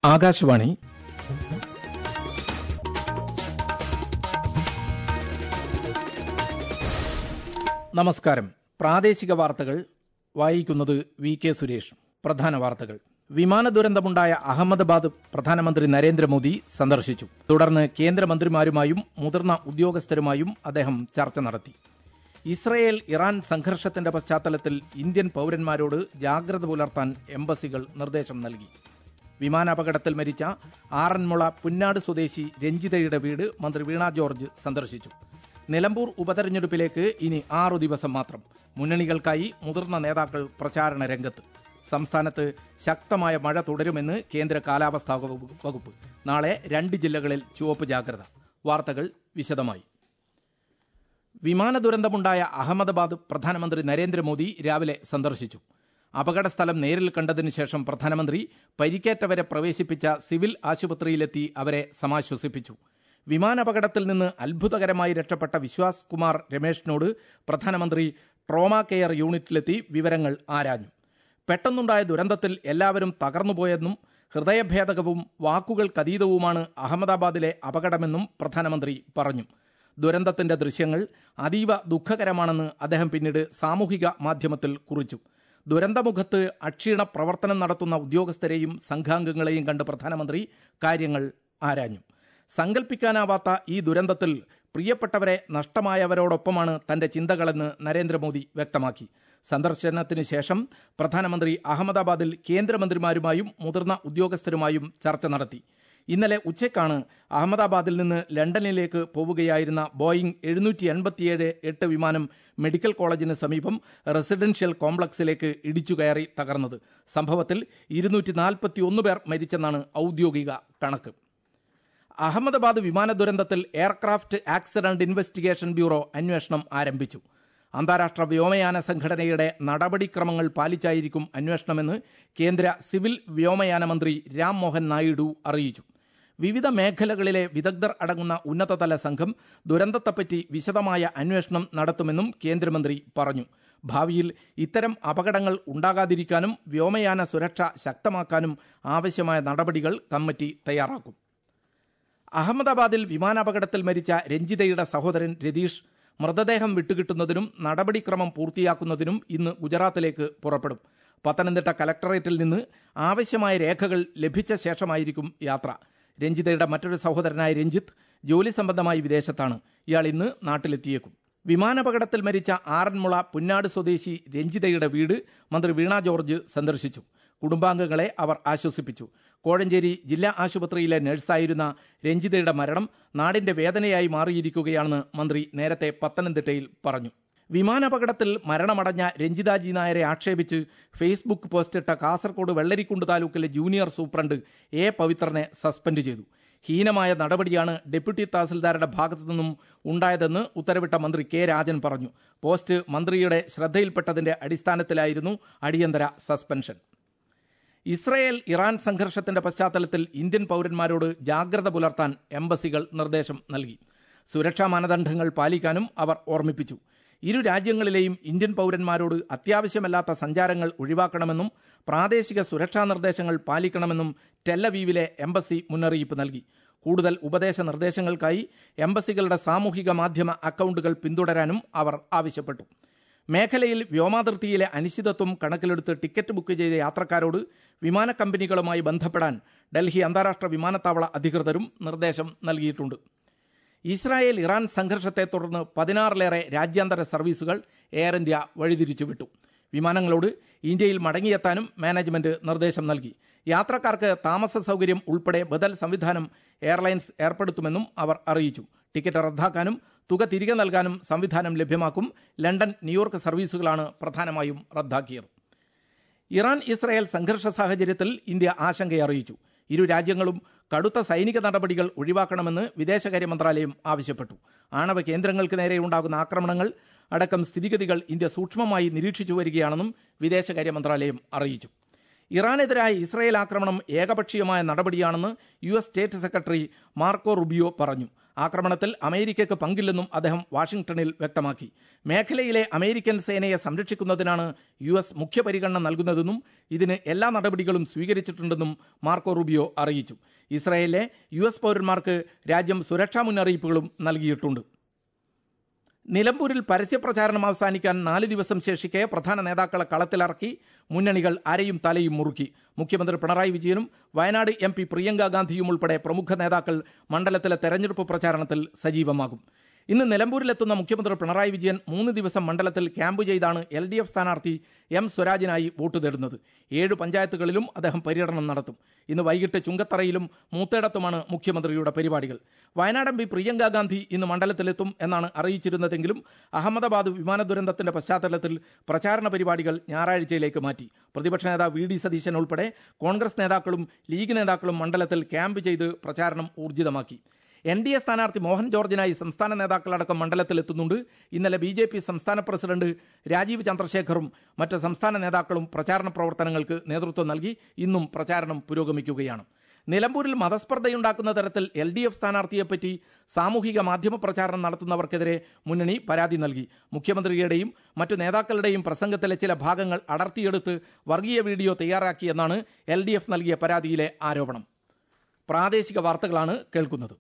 ആകാശവാണി നമസ്കാരം പ്രാദേശിക വാർത്തകൾ വായിക്കുന്നത് വി കെ സുരേഷ് പ്രധാന വാർത്തകൾ വിമാന ദുരന്തമുണ്ടായ അഹമ്മദാബാദ് പ്രധാനമന്ത്രി നരേന്ദ്രമോദി സന്ദർശിച്ചു തുടർന്ന് കേന്ദ്രമന്ത്രിമാരുമായും മുതിർന്ന ഉദ്യോഗസ്ഥരുമായും അദ്ദേഹം ചർച്ച നടത്തി ഇസ്രയേൽ ഇറാൻ സംഘർഷത്തിന്റെ പശ്ചാത്തലത്തിൽ ഇന്ത്യൻ പൌരന്മാരോട് ജാഗ്രത പുലർത്താൻ എംബസികൾ നിർദ്ദേശം നൽകി വിമാനാപകടത്തിൽ മരിച്ച ആറന്മുള പുന്നാട് സ്വദേശി രഞ്ജിതയുടെ വീട് മന്ത്രി വീണ ജോർജ് സന്ദർശിച്ചു നിലമ്പൂർ ഉപതെരഞ്ഞെടുപ്പിലേക്ക് ഇനി ആറു ദിവസം മാത്രം മുന്നണികൾക്കായി മുതിർന്ന നേതാക്കൾ പ്രചാരണ രംഗത്ത് സംസ്ഥാനത്ത് ശക്തമായ മഴ തുടരുമെന്ന് കേന്ദ്ര കാലാവസ്ഥാ വകുപ്പ് വകുപ്പ് നാളെ രണ്ട് ജില്ലകളിൽ ചുവപ്പ് ജാഗ്രത വാർത്തകൾ വിശദമായി വിമാന ദുരന്തമുണ്ടായ അഹമ്മദാബാദ് പ്രധാനമന്ത്രി നരേന്ദ്രമോദി രാവിലെ സന്ദർശിച്ചു അപകടസ്ഥലം നേരിൽ കണ്ടതിനു ശേഷം പ്രധാനമന്ത്രി പരിക്കേറ്റവരെ പ്രവേശിപ്പിച്ച സിവിൽ ആശുപത്രിയിലെത്തി അവരെ സമാശ്വസിപ്പിച്ചു വിമാനാപകടത്തിൽ നിന്ന് അത്ഭുതകരമായി രക്ഷപ്പെട്ട വിശ്വാസ് കുമാർ രമേഷിനോട് പ്രധാനമന്ത്രി ട്രോമ കെയർ യൂണിറ്റിലെത്തി വിവരങ്ങൾ ആരാഞ്ഞു പെട്ടെന്നുണ്ടായ ദുരന്തത്തിൽ എല്ലാവരും തകർന്നുപോയെന്നും ഹൃദയഭേദകവും വാക്കുകൾക്കതീതവുമാണ് അഹമ്മദാബാദിലെ അപകടമെന്നും പ്രധാനമന്ത്രി പറഞ്ഞു ദുരന്തത്തിന്റെ ദൃശ്യങ്ങൾ അതീവ ദുഃഖകരമാണെന്ന് അദ്ദേഹം പിന്നീട് സാമൂഹിക മാധ്യമത്തിൽ കുറിച്ചു ദുരന്തമുഖത്ത് അക്ഷീണ പ്രവർത്തനം നടത്തുന്ന ഉദ്യോഗസ്ഥരെയും സംഘാംഗങ്ങളെയും കണ്ട് പ്രധാനമന്ത്രി കാര്യങ്ങൾ ആരാഞ്ഞു സങ്കല്പിക്കാനാവാത്ത ഈ ദുരന്തത്തിൽ പ്രിയപ്പെട്ടവരെ നഷ്ടമായവരോടൊപ്പമാണ് തന്റെ ചിന്തകളെന്ന് നരേന്ദ്രമോദി വ്യക്തമാക്കി സന്ദർശനത്തിന് ശേഷം പ്രധാനമന്ത്രി അഹമ്മദാബാദിൽ കേന്ദ്രമന്ത്രിമാരുമായും മുതിർന്ന ഉദ്യോഗസ്ഥരുമായും ചർച്ച നടത്തി ഇന്നലെ ഉച്ചയ്ക്കാണ് അഹമ്മദാബാദിൽ നിന്ന് ലണ്ടനിലേക്ക് പോവുകയായിരുന്ന ബോയിംഗ് എഴുന്നൂറ്റി എൺപത്തിയേഴ് എട്ട് വിമാനം മെഡിക്കൽ കോളേജിന് സമീപം റെസിഡൻഷ്യൽ കോംപ്ലക്സിലേക്ക് ഇടിച്ചു കയറി തകർന്നത് സംഭവത്തിൽ ഇരുന്നൂറ്റി നാൽപ്പത്തി ഒന്ന് പേർ മരിച്ചെന്നാണ് ഔദ്യോഗിക കണക്ക് അഹമ്മദാബാദ് വിമാന ദുരന്തത്തിൽ എയർക്രാഫ്റ്റ് ആക്സിഡന്റ് ഇൻവെസ്റ്റിഗേഷൻ ബ്യൂറോ അന്വേഷണം ആരംഭിച്ചു അന്താരാഷ്ട്ര വ്യോമയാന സംഘടനയുടെ നടപടിക്രമങ്ങൾ പാലിച്ചായിരിക്കും അന്വേഷണമെന്ന് കേന്ദ്ര സിവിൽ വ്യോമയാന മന്ത്രി രാം മോഹൻ നായിഡു അറിയിച്ചു വിവിധ മേഖലകളിലെ വിദഗ്ധർ അടങ്ങുന്ന ഉന്നതതല സംഘം ദുരന്തത്തെപ്പറ്റി വിശദമായ അന്വേഷണം നടത്തുമെന്നും കേന്ദ്രമന്ത്രി പറഞ്ഞു ഭാവിയിൽ ഇത്തരം അപകടങ്ങൾ ഉണ്ടാകാതിരിക്കാനും വ്യോമയാന സുരക്ഷ ശക്തമാക്കാനും ആവശ്യമായ നടപടികൾ കമ്മിറ്റി തയ്യാറാക്കും അഹമ്മദാബാദിൽ വിമാനാപകടത്തിൽ മരിച്ച രഞ്ജിതയുടെ സഹോദരൻ രതീഷ് മൃതദേഹം വിട്ടുകിട്ടുന്നതിനും നടപടിക്രമം പൂർത്തിയാക്കുന്നതിനും ഇന്ന് ഗുജറാത്തിലേക്ക് പുറപ്പെടും പത്തനംതിട്ട കലക്ടറേറ്റിൽ നിന്ന് ആവശ്യമായ രേഖകൾ ലഭിച്ച ശേഷമായിരിക്കും യാത്ര രഞ്ജിതയുടെ മറ്റൊരു സഹോദരനായ രഞ്ജിത്ത് ജോലി സംബന്ധമായി വിദേശത്താണ് ഇയാൾ ഇന്ന് നാട്ടിലെത്തിയേക്കും വിമാനാപകടത്തിൽ മരിച്ച ആറന്മുള പുന്നാട് സ്വദേശി രഞ്ജിതയുടെ വീട് മന്ത്രി വീണ ജോർജ് സന്ദർശിച്ചു കുടുംബാംഗങ്ങളെ അവർ ആശ്വസിപ്പിച്ചു കോഴഞ്ചേരി ജില്ലാ ആശുപത്രിയിലെ നഴ്സായിരുന്ന രഞ്ജിതയുടെ മരണം നാടിന്റെ വേദനയായി മാറിയിരിക്കുകയാണെന്ന് മന്ത്രി നേരത്തെ പത്തനംതിട്ടയിൽ പറഞ്ഞു വിമാനാപകടത്തിൽ മരണമടഞ്ഞ രഞ്ജിതാജി നായരെ ആക്ഷേപിച്ച് ഫേസ്ബുക്ക് പോസ്റ്റിട്ട കാസർകോട് വെള്ളരിക്കുണ്ട് താലൂക്കിലെ ജൂനിയർ സൂപ്രണ്ട് എ പവിത്രനെ സസ്പെൻഡ് ചെയ്തു ഹീനമായ നടപടിയാണ് ഡെപ്യൂട്ടി തഹസിൽദാരുടെ ഭാഗത്തു നിന്നും ഉണ്ടായതെന്ന് ഉത്തരവിട്ട മന്ത്രി കെ രാജൻ പറഞ്ഞു പോസ്റ്റ് മന്ത്രിയുടെ ശ്രദ്ധയിൽപ്പെട്ടതിന്റെ അടിസ്ഥാനത്തിലായിരുന്നു അടിയന്തര സസ്പെൻഷൻ ഇസ്രയേൽ ഇറാൻ സംഘർഷത്തിന്റെ പശ്ചാത്തലത്തിൽ ഇന്ത്യൻ പൌരന്മാരോട് ജാഗ്രത പുലർത്താൻ എംബസികൾ നിർദ്ദേശം നൽകി സുരക്ഷാ മാനദണ്ഡങ്ങൾ പാലിക്കാനും അവർ ഓർമ്മിപ്പിച്ചു ഇരു രാജ്യങ്ങളിലെയും ഇന്ത്യൻ പൌരന്മാരോട് അത്യാവശ്യമല്ലാത്ത സഞ്ചാരങ്ങൾ ഒഴിവാക്കണമെന്നും പ്രാദേശിക സുരക്ഷാ നിർദ്ദേശങ്ങൾ പാലിക്കണമെന്നും ടെല്ലവീവിലെ എംബസി മുന്നറിയിപ്പ് നൽകി കൂടുതൽ ഉപദേശ നിർദ്ദേശങ്ങൾക്കായി എംബസികളുടെ സാമൂഹിക മാധ്യമ അക്കൗണ്ടുകൾ പിന്തുടരാനും അവർ ആവശ്യപ്പെട്ടു മേഖലയിൽ വ്യോമാതിർത്തിയിലെ അനിശ്ചിതത്വം കണക്കിലെടുത്ത് ടിക്കറ്റ് ബുക്ക് ചെയ്ത യാത്രക്കാരോട് വിമാന കമ്പനികളുമായി ബന്ധപ്പെടാൻ ഡൽഹി അന്താരാഷ്ട്ര വിമാനത്താവള അധികൃതരും നിർദ്ദേശം നൽകിയിട്ടുണ്ട് ഇസ്രായേൽ ഇറാൻ സംഘർഷത്തെ തുടർന്ന് പതിനാറിലേറെ രാജ്യാന്തര സർവീസുകൾ എയർ ഇന്ത്യ വഴിതിരിച്ചുവിട്ടു വിമാനങ്ങളോട് ഇന്ത്യയിൽ മടങ്ങിയെത്താനും മാനേജ്മെന്റ് നിർദ്ദേശം നൽകി യാത്രക്കാർക്ക് താമസ സൗകര്യം ഉൾപ്പെടെ ബദൽ സംവിധാനം എയർലൈൻസ് ഏർപ്പെടുത്തുമെന്നും അവർ അറിയിച്ചു ടിക്കറ്റ് റദ്ദാക്കാനും തുക തിരികെ നൽകാനും സംവിധാനം ലഭ്യമാക്കും ലണ്ടൻ ന്യൂയോർക്ക് സർവീസുകളാണ് പ്രധാനമായും റദ്ദാക്കിയത് ഇറാൻ ഇസ്രായേൽ സംഘർഷ സാഹചര്യത്തിൽ ഇന്ത്യ ആശങ്കയറിയിച്ചു ഇരു രാജ്യങ്ങളും കടുത്ത സൈനിക നടപടികൾ ഒഴിവാക്കണമെന്ന് വിദേശകാര്യ മന്ത്രാലയം ആവശ്യപ്പെട്ടു ആണവ കേന്ദ്രങ്ങൾക്ക് നേരെയുണ്ടാകുന്ന ആക്രമണങ്ങൾ അടക്കം സ്ഥിതിഗതികൾ ഇന്ത്യ സൂക്ഷ്മമായി നിരീക്ഷിച്ചു വരികയാണെന്നും വിദേശകാര്യ മന്ത്രാലയം അറിയിച്ചു ഇറാനെതിരായ ഇസ്രായേൽ ആക്രമണം ഏകപക്ഷീയമായ നടപടിയാണെന്ന് U S state secretary Marco Rubio പറഞ്ഞു ആക്രമണത്തിൽ അമേരിക്കയ്ക്ക് പങ്കില്ലെന്നും അദ്ദേഹം വാഷിംഗ്ടണിൽ വ്യക്തമാക്കി മേഖലയിലെ അമേരിക്കൻ സേനയെ സംരക്ഷിക്കുന്നതിനാണ് യു എസ് മുഖ്യ പരിഗണന നൽകുന്നതെന്നും ഇതിന് എല്ലാ നടപടികളും സ്വീകരിച്ചിട്ടുണ്ടെന്നും മാർക്കോ റൂബിയോ അറിയിച്ചു ഇസ്രായേലിലെ യു എസ് പൗരന്മാർക്ക് രാജ്യം സുരക്ഷാ മുന്നറിയിപ്പുകളും നൽകിയിട്ടുണ്ട് നിലമ്പൂരിൽ പരസ്യപ്രചാരണം അവസാനിക്കാൻ നാല് ദിവസം ശേഷിക്കെ പ്രധാന നേതാക്കളെ കളത്തിലിറക്കി മുന്നണികൾ അരയും തലയും മുറുക്കി മുഖ്യമന്ത്രി പിണറായി വിജയനും വയനാട് എം പി പ്രിയങ്ക ഗാന്ധിയും ഉൾപ്പെടെ പ്രമുഖ നേതാക്കൾ മണ്ഡലത്തിലെ തെരഞ്ഞെടുപ്പ് പ്രചാരണത്തിൽ സജീവമാകും ഇന്ന് നിലമ്പൂരിലെത്തുന്ന മുഖ്യമന്ത്രി പിണറായി വിജയൻ മൂന്ന് ദിവസം മണ്ഡലത്തിൽ ക്യാമ്പ് ചെയ്താണ് എൽ ഡി എഫ് സ്ഥാനാർത്ഥി എം സ്വരാജിനായി വോട്ട് തേടുന്നത് ഏഴ് പഞ്ചായത്തുകളിലും അദ്ദേഹം പര്യടനം നടത്തും ഇന്ന് വൈകിട്ട് ചുങ്കത്തറയിലും മൂത്തേടത്തുമാണ് മുഖ്യമന്ത്രിയുടെ പരിപാടികൾ വയനാട് എം പി പ്രിയങ്ക ഗാന്ധി ഇന്ന് മണ്ഡലത്തിലെത്തും എന്നാണ് അറിയിച്ചിരുന്നതെങ്കിലും അഹമ്മദാബാദ് വിമാന ദുരന്തത്തിന്റെ പശ്ചാത്തലത്തിൽ പ്രചാരണ പരിപാടികൾ ഞായറാഴ്ചയിലേക്ക് മാറ്റി പ്രതിപക്ഷ നേതാവ് വി ഡി സതീശൻ ഉൾപ്പെടെ കോൺഗ്രസ് നേതാക്കളും ലീഗ് നേതാക്കളും മണ്ഡലത്തിൽ ക്യാമ്പ് ചെയ്ത് പ്രചാരണം ഊർജിതമാക്കി എൻ ഡി എ സ്ഥാനാർത്ഥി മോഹൻ ജോർജിനായി സംസ്ഥാന നേതാക്കളടക്കം മണ്ഡലത്തിലെത്തുന്നുണ്ട് ഇന്നലെ ബി ജെ പി സംസ്ഥാന പ്രസിഡന്റ് രാജീവ് ചന്ദ്രശേഖറും മറ്റ് സംസ്ഥാന നേതാക്കളും പ്രചാരണ പ്രവർത്തനങ്ങൾക്ക് നേതൃത്വം നൽകി ഇന്നും പ്രചാരണം പുരോഗമിക്കുകയാണ് നിലമ്പൂരിൽ മതസ്പർദ്ധയുണ്ടാക്കുന്ന തരത്തിൽ എൽ ഡി എഫ് സ്ഥാനാർത്ഥിയെപ്പറ്റി സാമൂഹിക മാധ്യമ പ്രചാരണം നടത്തുന്നവർക്കെതിരെ മുന്നണി പരാതി നൽകി മുഖ്യമന്ത്രിയുടെയും മറ്റു നേതാക്കളുടെയും പ്രസംഗത്തിലെ ചില ഭാഗങ്ങൾ അടർത്തിയെടുത്ത് വർഗീയ വീഡിയോ തയ്യാറാക്കിയെന്നാണ് എൽ ഡി എഫ് നൽകിയ പരാതിയിലെ ആരോപണം പ്രാദേശിക വാർത്തകളാണ് കേൾക്കുന്നത്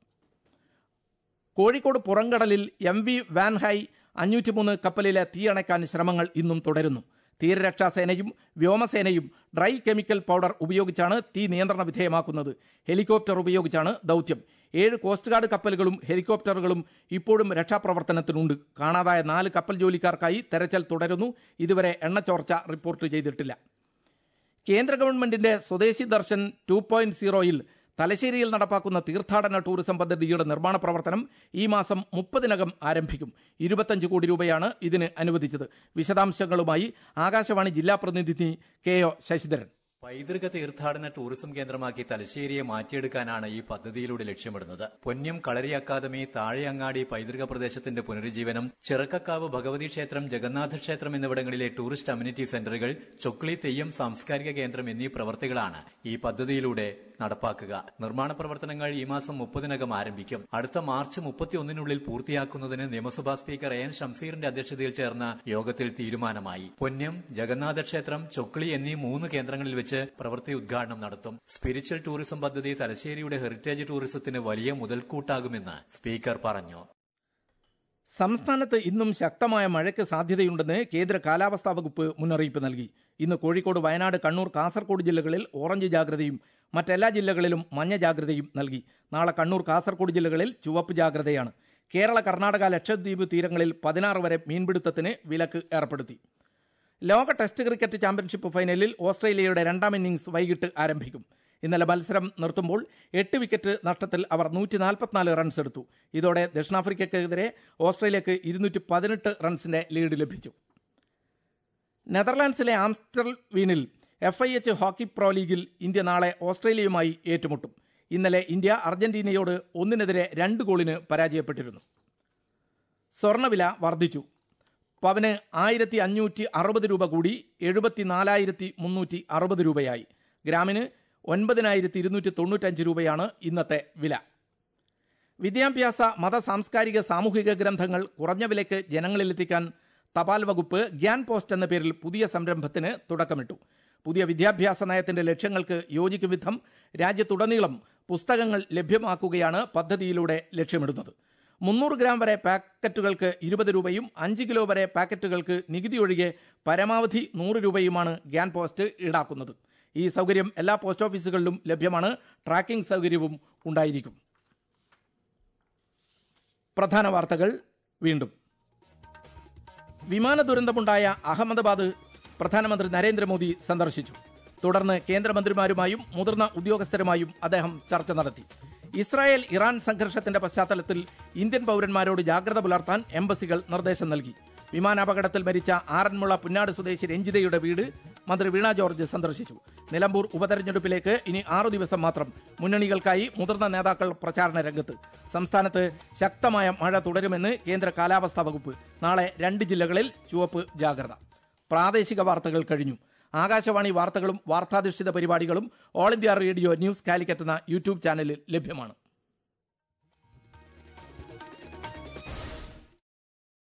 കോഴിക്കോട് പുറംകടലിൽ എം വി വാൻഹൈ അഞ്ഞൂറ്റിമൂന്ന് കപ്പലിലെ തീയണയ്ക്കാൻ ശ്രമങ്ങൾ ഇന്നും തുടരുന്നു തീരരക്ഷാസേനയും വ്യോമസേനയും ഡ്രൈ കെമിക്കൽ പൗഡർ ഉപയോഗിച്ചാണ് തീ നിയന്ത്രണ വിധേയമാക്കുന്നത് ഹെലികോപ്റ്റർ ഉപയോഗിച്ചാണ് ദൗത്യം ഏഴ് കോസ്റ്റ് ഗാർഡ് കപ്പലുകളും ഹെലികോപ്റ്ററുകളും ഇപ്പോഴും രക്ഷാപ്രവർത്തനത്തിനുണ്ട് കാണാതായ നാല് കപ്പൽ ജോലിക്കാർക്കായി തെരച്ചിൽ തുടരുന്നു ഇതുവരെ എണ്ണച്ചോർച്ച റിപ്പോർട്ട് ചെയ്തിട്ടില്ല കേന്ദ്ര ഗവൺമെന്റിന്റെ സ്വദേശി ദർശൻ ടു പോയിന്റ് സീറോയിൽ തലശ്ശേരിയിൽ നടപ്പാക്കുന്ന തീർത്ഥാടന ടൂറിസം പദ്ധതിയുടെ നിർമ്മാണ പ്രവർത്തനം ഈ മാസം മുപ്പതിനകം ആരംഭിക്കും ഇരുപത്തഞ്ച് കോടി രൂപയാണ് ഇതിന് അനുവദിച്ചത് വിശദാംശങ്ങളുമായി ആകാശവാണി ജില്ലാ പ്രതിനിധി കെ ഒ ശശിധരൻ പൈതൃക തീർത്ഥാടന ടൂറിസം കേന്ദ്രമാക്കി തലശ്ശേരിയെ മാറ്റിയെടുക്കാനാണ് ഈ പദ്ധതിയിലൂടെ ലക്ഷ്യമിടുന്നത് പൊന്നം കളരി അക്കാദമി താഴെയങ്ങാടി പൈതൃക പ്രദേശത്തിന്റെ പുനരുജ്ജീവനം ചിറക്കക്കാവ് ഭഗവതി ക്ഷേത്രം ജഗന്നാഥ ക്ഷേത്രം എന്നിവിടങ്ങളിലെ ടൂറിസ്റ്റ് അമ്യൂണിറ്റി സെന്ററുകൾ ചൊക്ലി തെയ്യം സാംസ്കാരിക കേന്ദ്രം എന്നീ പ്രവർത്തികളാണ് ഈ പദ്ധതിയിലൂടെ നടപ്പാക്കുക നിർമ്മാണ പ്രവർത്തനങ്ങൾ ഈ മാസം മുപ്പതിനകം ആരംഭിക്കും അടുത്ത മാർച്ച് മുപ്പത്തിയൊന്നിനുള്ളിൽ പൂർത്തിയാക്കുന്നതിന് നിയമസഭാ സ്പീക്കർ എൻ ഷംസീറിന്റെ അധ്യക്ഷതയിൽ ചേർന്ന യോഗത്തിൽ തീരുമാനമായി പൊന്നം ജഗന്നാഥ ക്ഷേത്രം ചൊക്ലി എന്നീ മൂന്ന് കേന്ദ്രങ്ങളിൽ വെച്ച് പ്രവൃത്തി ഉദ്ഘാടനം നടത്തും സ്പിരിച്വൽ ടൂറിസം പദ്ധതി തലശ്ശേരിയുടെ ഹെറിറ്റേജ് ടൂറിസത്തിന് വലിയ മുതൽക്കൂട്ടാകുമെന്ന് സ്പീക്കർ പറഞ്ഞു സംസ്ഥാനത്ത് ഇന്നും ശക്തമായ മഴയ്ക്ക് സാധ്യതയുണ്ടെന്ന് കേന്ദ്ര കാലാവസ്ഥാ വകുപ്പ് മുന്നറിയിപ്പ് നൽകി ഇന്ന് കോഴിക്കോട് വയനാട് കണ്ണൂർ കാസർഗോഡ് ജില്ലകളിൽ ഓറഞ്ച് ജാഗ്രതയും മറ്റെല്ലാ ജില്ലകളിലും മഞ്ഞ ജാഗ്രതയും നൽകി നാളെ കണ്ണൂർ കാസർഗോഡ് ജില്ലകളിൽ ചുവപ്പ് ജാഗ്രതയാണ് കേരള കർണാടക ലക്ഷദ്വീപ് തീരങ്ങളിൽ പതിനാറ് വരെ മീൻപിടുത്തത്തിന് വിലക്ക് ഏർപ്പെടുത്തി ലോക ടെസ്റ്റ് ക്രിക്കറ്റ് ചാമ്പ്യൻഷിപ്പ് ഫൈനലിൽ ഓസ്ട്രേലിയയുടെ രണ്ടാം ഇന്നിംഗ്സ് വൈകിട്ട് ആരംഭിക്കും ഇന്നലെ മത്സരം നിർത്തുമ്പോൾ എട്ട് വിക്കറ്റ് നഷ്ടത്തിൽ അവർ നൂറ്റി നാൽപ്പത്തിനാല് റൺസ് എടുത്തു ഇതോടെ ദക്ഷിണാഫ്രിക്കയ്ക്കെതിരെ ഓസ്ട്രേലിയക്ക് ഇരുന്നൂറ്റി പതിനെട്ട് റൺസിന്റെ ലീഡ് ലഭിച്ചു നെതർലാൻഡ്സിലെ ആംസ്റ്റർ വീനിൽ F I H hockey pro ലീഗിൽ ഇന്ത്യ നാളെ ഓസ്ട്രേലിയയുമായി ഏറ്റുമുട്ടും ഇന്നലെ ഇന്ത്യ അർജന്റീനയോട് ഒന്നിനെതിരെ രണ്ട് ഗോളിന് പരാജയപ്പെട്ടിരുന്നു സ്വർണ്ണവില വർദ്ധിച്ചു പവന് ആയിരത്തി അഞ്ഞൂറ്റി അറുപത് രൂപ കൂടി എഴുപത്തിനാലായിരത്തി മുന്നൂറ്റി അറുപത് രൂപയായി ഗ്രാമിന് ഒൻപതിനായിരത്തി ഇരുന്നൂറ്റി തൊണ്ണൂറ്റഞ്ച് രൂപയാണ് ഇന്നത്തെ വില വിദ്യാഭ്യാസ മത സാംസ്കാരിക സാമൂഹിക ഗ്രന്ഥങ്ങൾ കുറഞ്ഞ വിലയ്ക്ക് ജനങ്ങളിലെത്തിക്കാൻ തപാൽ വകുപ്പ് ഗ്യാൻ പോസ്റ്റ് എന്ന പേരിൽ പുതിയ സംരംഭത്തിന് തുടക്കമിട്ടു പുതിയ വിദ്യാഭ്യാസ നയത്തിന്റെ ലക്ഷ്യങ്ങൾക്ക് യോജിക്കും വിധം രാജ്യത്തുടനീളം പുസ്തകങ്ങൾ ലഭ്യമാക്കുകയാണ് പദ്ധതിയിലൂടെ ലക്ഷ്യമിടുന്നത് മുന്നൂറ് ഗ്രാം വരെ പാക്കറ്റുകൾക്ക് ഇരുപത് രൂപയും അഞ്ച് കിലോ വരെ പാക്കറ്റുകൾക്ക് നികുതി ഒഴികെ പരമാവധി നൂറ് രൂപയുമാണ് ഗ്യാൻ പോസ്റ്റ് ഈടാക്കുന്നത് ഈ സൗകര്യം എല്ലാ പോസ്റ്റ് ഓഫീസുകളിലും ലഭ്യമാണ് ട്രാക്കിംഗ് സൗകര്യവും ഉണ്ടായിരിക്കും പ്രധാന വാർത്തകൾ വീണ്ടും വിമാന ദുരന്തമുണ്ടായ അഹമ്മദാബാദ് പ്രധാനമന്ത്രി നരേന്ദ്രമോദി സന്ദർശിച്ചു തുടർന്ന് കേന്ദ്രമന്ത്രിമാരുമായും മുതിർന്ന ഉദ്യോഗസ്ഥരുമായും അദ്ദേഹം ചർച്ച നടത്തി ഇസ്രായേൽ ഇറാൻ സംഘർഷത്തിന്റെ പശ്ചാത്തലത്തിൽ ഇന്ത്യൻ പൗരന്മാരോട് ജാഗ്രത പുലർത്താൻ എംബസികൾ നിർദ്ദേശം നൽകി വിമാനാപകടത്തിൽ മരിച്ച ആറന്മുള പുന്നാട് സ്വദേശി രഞ്ജിതയുടെ വീട് മന്ത്രി വീണ ജോർജ് സന്ദർശിച്ചു നിലമ്പൂർ ഉപതെരഞ്ഞെടുപ്പിലേക്ക് ഇനി ആറു ദിവസം മാത്രം മുന്നണികൾക്കായി മുതിർന്ന നേതാക്കൾ പ്രചാരണ രംഗത്ത് സംസ്ഥാനത്ത് ശക്തമായ മഴ തുടരുമെന്ന് കേന്ദ്ര കാലാവസ്ഥാ വകുപ്പ് നാളെ രണ്ട് ജില്ലകളിൽ ചുവപ്പ് ജാഗ്രത പ്രാദേശിക വാർത്തകൾ കഴിഞ്ഞു ആകാശവാണി വാർത്തകളും വാർത്താധിഷ്ഠിത പരിപാടികളും All India Radio news Calicut എന്ന യൂട്യൂബ് ചാനലിൽ ലഭ്യമാണ്